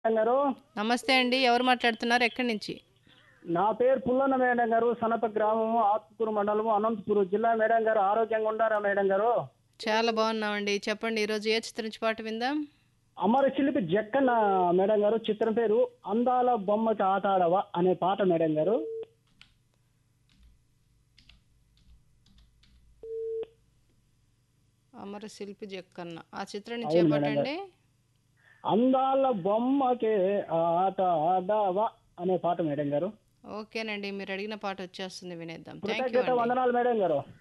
madam గారు నమస్తే అండి ఎవరు మాట్లాడుతున్నారు ఎక్కడి నుంచి నా పేరు పుల్లన్న మేడం గారు సనప గ్రామము ఆత్మకూరు మండలము అనంతపురం జిల్లా మేడం గారు ఆరోగ్యంగా ఉండారా మేడం గారు చాలా బాగున్నామండి చెప్పండి ఈరోజు ఏ చిత్రం నుంచి పాట విందాం అమర శిల్పి జక్కన్న మేడం గారు చిత్రం పేరు అందాల బొమ్మకి ఆటాడవా అనే పాట మేడం గారు అమర శిల్పి జక్కన్న ఆ చిత్రం నుంచి అవును ఏ పాట మేడం అండి అందాల బొమ్మకే ఆట ఆడవా అనే పాట మేడం గారు ఓకేనండి మీరు అడిగిన పాట వచ్చేస్తుంది వినేద్దాం థ్యాంక్ యూ కృతజ్ఞత అండి వందనాలు మేడం గారు